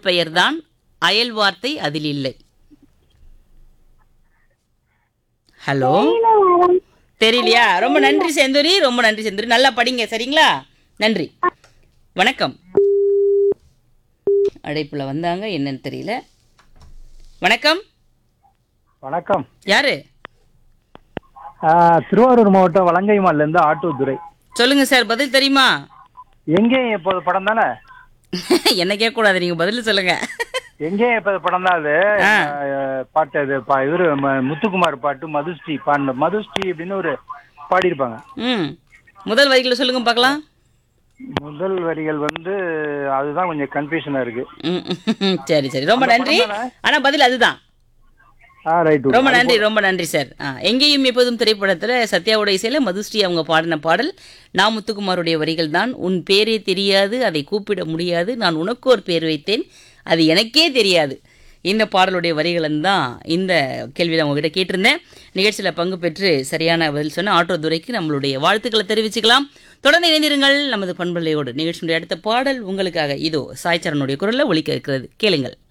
ஊர் பெயர்தான் அயல் வார்த்தை அதில் இல்லை ஹலோ தெரியலையா ரொம்ப நன்றி செந்தூரி ரொம்ப நன்றி செந்தூரி நல்லா படிங்க சரிங்களா நன்றி வணக்கம் அழைப்புல வந்தாங்க என்னன்னு தெரியல வணக்கம் வணக்கம் யாரு ஆ, திருவாரூர் மாவட்டம் வலங்கைமால்ல இருந்து ஆட்டோதுரை சொல்லுங்க சார் பதில் தெரியுமா எங்கே இப்போது படம் தானே என்ன கேட்கக்கூடாது நீங்க பதில் சொல்லுங்க எங்கே இப்போது படம் தான் அது ஆ. ஆ, பாட்டு அது பா இவரு ம- முத்துக்குமார் பாட்டு மதுஸ்ரீ பாடின மதுஸ்ரீ அப்படின்னு ஒரு பாடியிருப்பாங்க ம் முதல் வரிகளை சொல்லுங்க பார்க்கலாம் முதல் வரிகள் வந்து அதுதான் கொஞ்சம் கன்ஃபியூஷனா இருக்கு ம், ம், சரி சரி ரொம்ப நன்றி ஆனா பதில் அதுதான் ஆ ரைட் ரொம்ப நன்றி ரொம்ப நன்றி சார் ஆ, எங்கேயும் எப்போதும் திரைப்படத்துல சத்யாவோட இசையில மதுஸ்ரீ அவங்க பாடின பாடல் நா முத்துக்குமாருடைய வரிகள் தான் உன் பேரே தெரியாது அதை கூப்பிட முடியாது நான் உனக்கு ஒரு பேர் வைத்தேன் அது எனக்கே தெரியாது இந்த பாடலுடைய வரிகள் தான் இந்த கேள்வியில் உங்ககிட்ட கேட்டிருந்தேன் நிகழ்ச்சியில் பங்கு பெற்று சரியான பதில் சொன்ன ஆட்டோ துரைக்கு நம்மளுடைய வாழ்த்துக்களை தெரிவிச்சுக்கலாம் தொடர்ந்து இணைந்திருங்கள் நமது பண்பலையோடு நிகழ்ச்சியுடைய அடுத்த பாடல் உங்களுக்காக இதோ சாய்ச்சரனுடைய குரலில் ஒலிக்க இருக்கிறது கேளுங்கள்